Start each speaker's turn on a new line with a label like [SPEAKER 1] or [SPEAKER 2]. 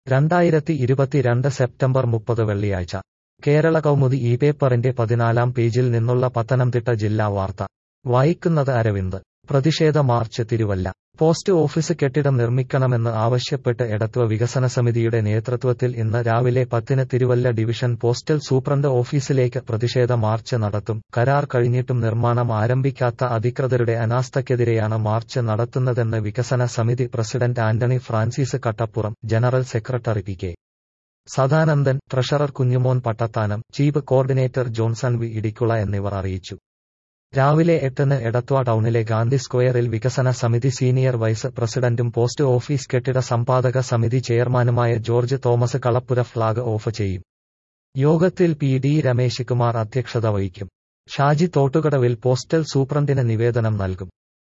[SPEAKER 1] രണ്ടായിരത്തി ഇരുപത്തിരണ്ട് സെപ്റ്റംബർ മുപ്പത് വെള്ളിയാഴ്ച കേരള കൗമുദി ഈ പേപ്പറിന്റെ പതിനാലാം പേജിൽ നിന്നുള്ള പത്തനംതിട്ട ജില്ലാ വാർത്ത വായിക്കുന്നത് അരവിന്ദ് പ്രതിഷേധ മാർച്ച് തിരുവല്ല പോസ്റ്റ് ഓഫീസ് കെട്ടിടം നിർമ്മിക്കണമെന്ന് ആവശ്യപ്പെട്ട് എടത്വ വികസന സമിതിയുടെ നേതൃത്വത്തിൽ ഇന്ന് രാവിലെ പത്തിന് തിരുവല്ല ഡിവിഷൻ പോസ്റ്റൽ സൂപ്രണ്ട് ഓഫീസിലേക്ക് പ്രതിഷേധ മാർച്ച് നടത്തും കരാർ കഴിഞ്ഞിട്ടും നിർമ്മാണം ആരംഭിക്കാത്ത അധികൃതരുടെ അനാസ്ഥയ്ക്കെതിരെയാണ് മാർച്ച് നടത്തുന്നതെന്ന് വികസന സമിതി president Antony Francis Kattappuram general secretary P K Sadanandan treasurer Kunjumon Pattathanam chief coordinator Johnson V Idikkula എന്നിവർ അറിയിച്ചു രാവിലെ എട്ടിന് എടത്വ ടൗണിലെ ഗാന്ധി സ്ക്വയറിൽ വികസന സമിതി സീനിയർ വൈസ് പ്രസിഡന്റും പോസ്റ്റ് ഓഫീസ് കെട്ടിട സമ്പാദക സമിതി ചെയർമാനുമായ ജോർജ് തോമസ് കളപ്പുര ഫ്ളാഗ് ഓഫ് ചെയ്യും യോഗത്തിൽ പി ഡി രമേശ് കുമാർ അധ്യക്ഷത വഹിക്കും ഷാജി തോട്ടുകടവിൽ പോസ്റ്റൽ സൂപ്രണ്ടിന് നിവേദനം നൽകും